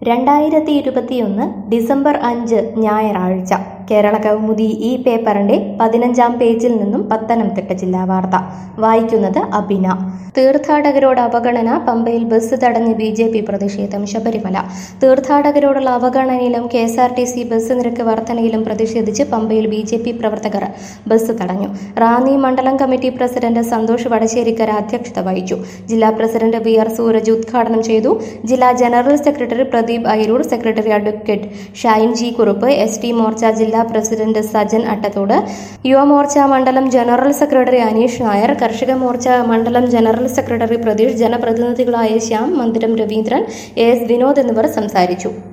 രണ്ടായിരത്തി ഇരുപത്തിയൊന്ന് ഡിസംബർ അഞ്ച് ഞായറാഴ്ച കേരള കൗമുദി ഈ പേപ്പറിന്റെ പതിനഞ്ചാം പേജിൽ നിന്നും പത്തനംതിട്ട ജില്ലാ വാർത്ത വായിക്കുന്നത് അബിന തീർത്ഥാടകരോട് അവഗണന പമ്പയിൽ ബസ് തടഞ്ഞ് ബി ജെ പി പ്രതിഷേധം ശബരിമല തീർത്ഥാടകരോടുള്ള അവഗണനയിലും K S R T C bus നിരക്ക് വർധനയിലും പ്രതിഷേധിച്ച് പമ്പയിൽ ബി ജെ പി പ്രവർത്തകർ ബസ് തടഞ്ഞു റാന്നി മണ്ഡലം കമ്മിറ്റി പ്രസിഡന്റ് സന്തോഷ് വടശ്ശേരിക്കര അധ്യക്ഷത വഹിച്ചു ജില്ലാ പ്രസിഡന്റ് വി ആർ സൂരജ് ഉദ്ഘാടനം ചെയ്തു ജില്ലാ general secretary Pradeep Ayiroor secretary advocate Shine G Kurup S T Morcha ജില്ലാ പ്രസിഡന്റ് സജൻ അട്ടത്തോട് യുവമോർച്ച മണ്ഡലം ജനറൽ സെക്രട്ടറി അനീഷ് നായർ കർഷക മോർച്ച മണ്ഡലം ജനറൽ സെക്രട്ടറി പ്രതീഷ് ജനപ്രതിനിധികളായ ശ്യാം മന്ദിരം രവീന്ദ്രൻ എ എസ് വിനോദ് എന്നിവർ സംസാരിച്ചു